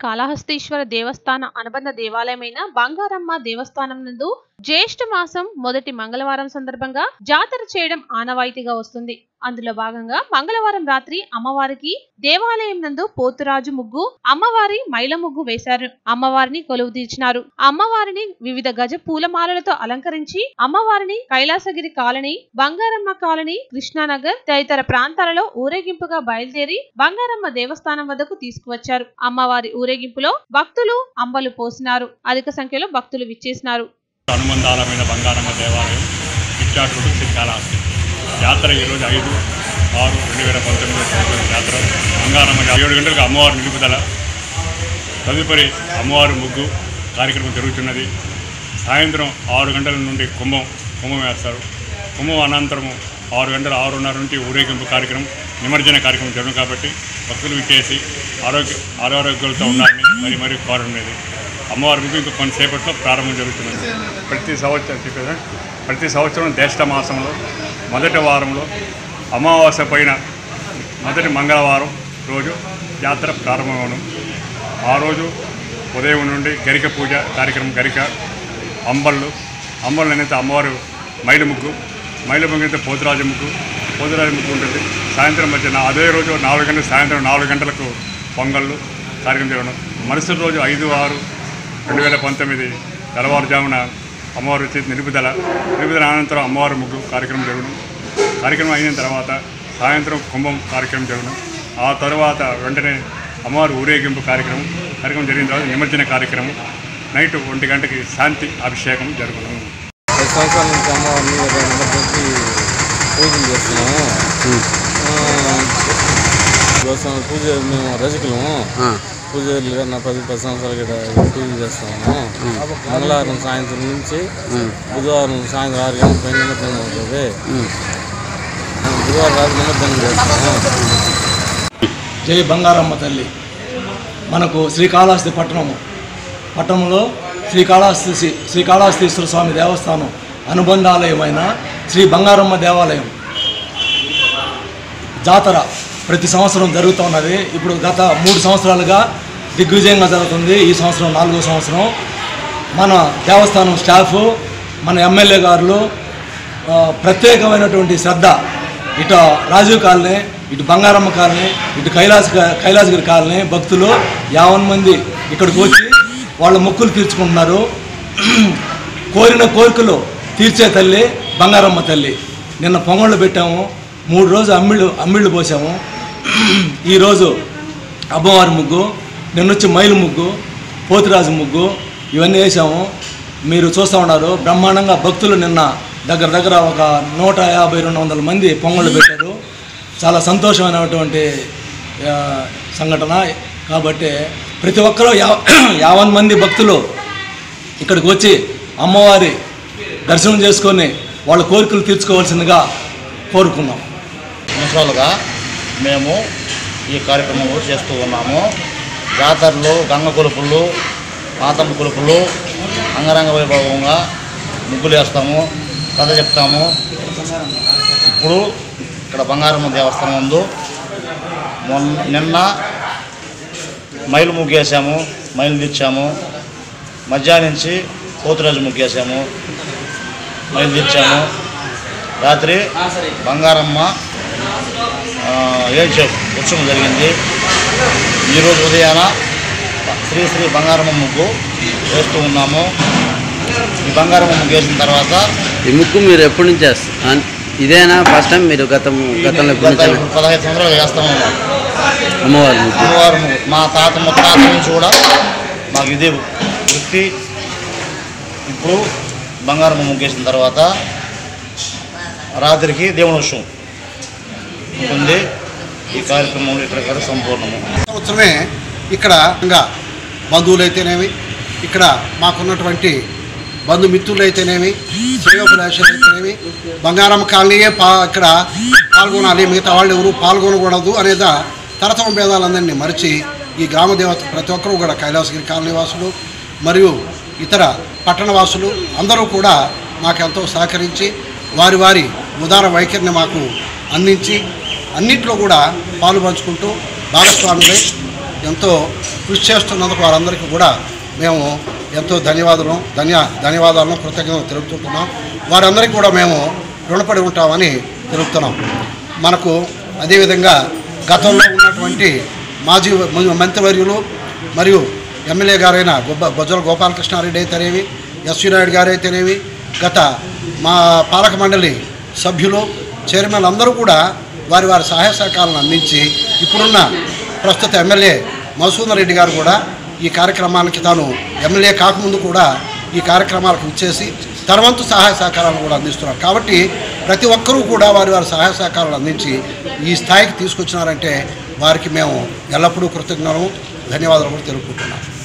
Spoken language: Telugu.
శ్రీకాళహస్తీశ్వర దేవస్థాన అనుబంధ దేవాలయమైన బంగారమ్మ దేవస్థానం నందు జ్యేష్ఠ మాసం మొదటి మంగళవారం సందర్భంగా జాతర చేయడం ఆనవాయితీగా వస్తుంది అందులో భాగంగా మంగళవారం రాత్రి అమ్మవారికి దేవాలయం నందు పోతురాజు ముగ్గు అమ్మవారి మైల ముగ్గు వేశారు అమ్మవారిని కొలువు తీర్చినారు అమ్మవారిని వివిధ గజ పూలమాలలతో అలంకరించి అమ్మవారిని కైలాసగిరి కాలనీ బంగారమ్మ కాలనీ కృష్ణానగర్ తదితర ప్రాంతాలలో ఊరేగింపుగా బయలుదేరి బంగారమ్మ దేవస్థానం వద్దకు తీసుకువచ్చారు అమ్మవారి ఊరేగింపులో భక్తులు అంబలు పోసినారు అధిక సంఖ్యలో భక్తులు విచ్చేసినారు అనుబంధాలమైన బంగారమ్మ దేవాలయం ఇచ్చాటూరు శ్రీకాళహస్తి జాతర ఈరోజు ఐదు ఆరు రెండు వేల పంతొమ్మిది సంవత్సరం జాతర బంగారమ్మ జా- ఏడు గంటలకు అమ్మవారి నిలుపుదల తదుపరి అమ్మవారి ముగ్గు కార్యక్రమం జరుగుతున్నది సాయంత్రం ఆరు గంటల నుండి కుంభం కుంభం వేస్తారు కుంభం అనంతరము ఆరు గంటల ఆరున్నర నుంచి ఊరేగింపు కార్యక్రమం నిమజ్జన కార్యక్రమం జరుగుతుంది కాబట్టి భక్తులు విచ్చేసి ఆరోగ్య ఆరోగ్యాలతో ఉండాలని మరి మరి కోరనేది అమ్మవారి ముగ్గు ఇంకా కొంతసేపట్లో ప్రారంభం జరుగుతున్నది ప్రతి సంవత్సరం చెప్పేదా ప్రతి సంవత్సరం జ్యేష్ఠ మాసంలో మొదటి వారంలో అమావాస్య పైన మొదటి మంగళవారం రోజు జాతర ప్రారంభమవును ఆ రోజు ఉదయం నుండి గరిక పూజ కార్యక్రమం గరిక అంబళ్ళు అంబళ్ళు అనేది అమ్మవారు మైలు ముగ్గు మైలు ముగ్గు అయితే పోతురాజు ముగ్గు పోతురాజు ముగ్గు ఉంటుంది సాయంత్రం మధ్యన అదే రోజు నాలుగు గంటల సాయంత్రం నాలుగు గంటలకు పొంగళ్ళు కార్యక్రమం జరగడం మరుసటి రోజు ఐదు ఆరు రెండు వేల పంతొమ్మిది తెల్లవారుజామున అమ్మవారు వచ్చి నిలుపుదల నిలుపుదల అనంతరం అమ్మవారి ముగ్గు కార్యక్రమం జరగడం కార్యక్రమం అయిన తర్వాత సాయంత్రం కుంభం కార్యక్రమం జరగడం ఆ తర్వాత వెంటనే అమ్మవారి ఊరేగింపు కార్యక్రమం కార్యక్రమం జరిగిన తర్వాత నిమజ్జన కార్యక్రమం నైట్ ఒంటి గంటకి శాంతి అభిషేకం జరుగును పది సంవత్సరాల నుంచి అమ్మవారిని ఇరవై నిమజ్జనకి పూజలు చేస్తున్నాము ఆ, వ్యవసాయం పూజ మేము రజకులము పూజలుగా నా పది పది సంవత్సరాలు కూడా పూజ చేస్తాము మంగళవారం సాయంత్రం నుంచి బుధవారం సాయంత్రం ఆరు గంటల పైన నిమజ్జనం అవుతుంది బుధవారం రాత్రి నిమజ్జనం చేస్తాము జై బంగారమ్మ తల్లి మనకు శ్రీకాళహస్తి పట్టణము పట్టణంలో శ్రీకాళహస్తి శ్రీ- శ్రీకాళహస్తీశ్వర స్వామి దేవస్థానం అనుబంధాలయమైన శ్రీ బంగారమ్మ దేవాలయం జాతర ప్రతి సంవత్సరం జరుగుతూ ఉన్నది ఇప్పుడు గత మూడు సంవత్సరాలుగా దిగ్విజయంగా జరుగుతుంది ఈ సంవత్సరం నాలుగో సంవత్సరం మన దేవస్థానం స్టాఫ్ మన ఎమ్మెల్యే గారులు ఆ, ప్రత్యేకమైనటువంటి శ్రద్ధ ఇటు రాజీవ్ కాలనీ ఇటు బంగారమ్మ కాలనీ ఇటు కైలాస కైలాసగిరి కాలనీ భక్తులు యావన్ మంది ఇక్కడికి వచ్చి వాళ్ళ మొక్కులు తీర్చుకుంటున్నారు కోరిన కోరికలు తీర్చే తల్లి బంగారమ్మ తల్లి నిన్న పొంగళ్ళు పెట్టాము మూడు రోజు అమ్మిళ్ళు అమ్మిళ్ళు పోసాము ఈరోజు అమ్మవారి ముగ్గు నిన్నొచ్చి మైలు ముగ్గు పోతురాజు ముగ్గు ఇవన్నీ వేసాము మీరు చూస్తూ ఉన్నారు బ్రహ్మాండంగా భక్తులు నిన్న దగ్గర దగ్గర ఒక నూట యాభై రెండు వందల మంది పొంగళ్ళు పెట్టారు చాలా సంతోషమైనటువంటి ఆ, సంఘటన కాబట్టి ప్రతి ఒక్కరూ యా యావన్ మంది భక్తులు ఇక్కడికి వచ్చి అమ్మవారి దర్శనం చేసుకొని వాళ్ళ కోరికలు తీర్చుకోవాల్సిందిగా కోరుకున్నాం సంవత్సరాలుగా మేము ఈ కార్యక్రమం చేస్తూ ఉన్నాము జాతరలు గంగ కొలుపులు మాతమ్మ కొలుపులు అంగరంగ వైభవంగా ముగ్గులు వేస్తాము కథ చెప్తాము ఇప్పుడు ఇక్కడ బంగారమ్మ దేవస్థానం ముందు మొన్న నిన్న మైలు ముగ్గేసాము మైలు తెచ్చాము మధ్యాహ్నం నుంచి పోతురాజు ముగ్గేసాము మైలు తెచ్చాము రాత్రి బంగారమ్మ ఆ, ఏడ్చే ఉత్సవం జరిగింది ఈరోజు ఉదయాన శ్రీ శ్రీ బంగారమ్మ ముగ్గు వేస్తూ ఉన్నాము ఈ బంగారమ్మ ముగ్గు వేసిన తర్వాత ఈ ముక్కు మీరు ఎప్పటి నుంచి చేస్తారు ఇదేనా ఫస్ట్ టైం మీరు గతం గతంలో ఎప్పటి గత నుంచి పదహైదు సంవత్సరాలు వేస్తూ ఉన్నాం అమ్మవారి ముక్కు అమ్మవారి ముగ్గు మా తాత ముత్తాత నుంచి కూడా మాకు ఇదే వృత్తి ఇప్పుడు బంగారమ్మ ముగ్గు వేసిన తర్వాత రాత్రికి దేవుని ఉత్సవం ఉంటుంది ఈ కార్యక్రమంలో ఇక్కడ సంపూర్ణము సంవత్సరమే ఇక్కడ ఇంకా బంధువులైతేనేమి ఇక్కడ మాకున్నటువంటి బంధుమిత్రులు అయితేనేమి శ్రేయోభిలాషులు అయితేనేమి బంగారం కాలనీయే పా ఇక్కడ పాల్గొనాలి మిగతా వాళ్ళు ఎవరు పాల్గొనకూడదు అనేది తరతమ భేదాలందరినీ మరిచి ఈ గ్రామ దేవత ప్రతి ఒక్కరూ కూడా కైలాసగిరి కాలనీ వాసులు మరియు ఇతర పట్టణ వాసులు అందరూ కూడా మాకెంతో సహకరించి వారి వారి ఉదార వైఖరిని మాకు అందించి అన్నిట్లో కూడా పాలు పంచుకుంటూ భాగస్వాములై ఎంతో కృషి చేస్తున్నందుకు వారందరికీ కూడా మేము ఎంతో ధన్యవాదాలు ధన్య ధన్యవాదాలను కృతజ్ఞతలు తెలుపుతుంటున్నాం వారందరికీ కూడా మేము రుణపడి ఉంటామని తెలుపుతున్నాం మనకు అదేవిధంగా గతంలో ఉన్నటువంటి మాజీ మ- మంత్రివర్యులు మరియు ఎమ్మెల్యే గారైన గొబ్బ బొజ్జల గోపాలకృష్ణారెడ్డి అయితేనేమి ఎస్వి నాయుడు గారు అయితేనేమి గత మా పాలక మండలి సభ్యులు చైర్మన్ అందరూ కూడా వారి వారి సహాయ సహకారాలను అందించి ఇప్పుడున్న ప్రస్తుత ఎమ్మెల్యే మధుసూదన్ రెడ్డి గారు కూడా ఈ కార్యక్రమానికి తాను ఎమ్మెల్యే కాకముందు కూడా ఈ కార్యక్రమాలకు ఇచ్చేసి తన వంతు సహాయ సహకారాలను కూడా అందిస్తున్నారు కాబట్టి ప్రతి ఒక్కరూ కూడా వారి వారి సహాయ సహకారాలు అందించి ఈ స్థాయికి తీసుకొచ్చినారంటే వారికి మేము ఎల్లప్పుడూ కృతజ్ఞతలు ధన్యవాదాలు కూడా తెలుపుకుంటున్నాం